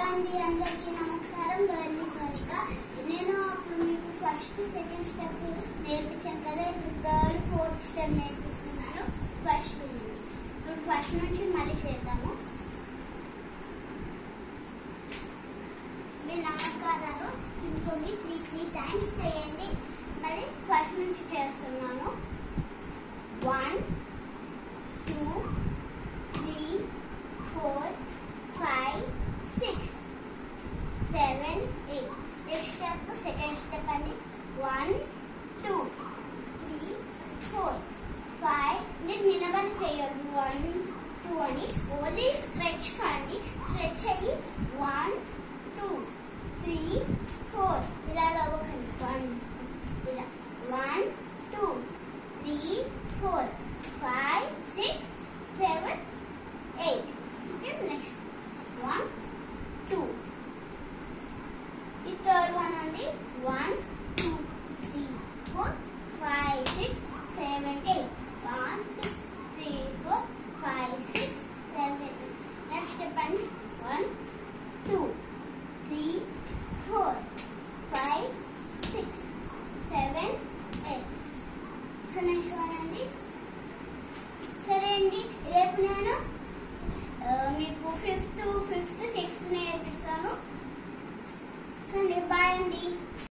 అండి అందరికీ నమస్కారం గర్ని మోనిక నేను అప్పుడు మీకు ఫస్ట్ సెకండ్ స్టెప్ నేర్పించాను కదా ఇప్పుడు థర్డ్ ఫోర్త్ స్టెప్ నేర్పిస్తున్నాను ఫస్ట్ నుండి ఇప్పుడు ఫస్ట్ నుంచి మళ్ళీ చేద్దాము మీ నమస్కారాలు ఇంకోటి త్రీ త్రీ టైమ్స్ చేయండి మళ్ళీ ఫస్ట్ నుంచి చేస్తున్నాను one two three four five six seven eight next step second step అని one two three four five మీరు నిలబడి చేయొద్దు వన్ టూ అని ఓన్లీ స్ట్రెచ్ కానీ స్ట్రెచ్ అయ్యి వన్ టూ త్రీ ఫోర్ ఇలా అవ్వకండి వన్ ఇలా one two three four five six seven eight okay next one two ఈ థర్డ్ వన్ అండి one two three four five six seven eight one two three four five six seven eight next step అండి one two three four five six seven eight so next one అండి సరే అండి రేపు నేను ఆ, మీకు fifth fifth sixth నేర్పిస్తాను సరే బాయ్ అండి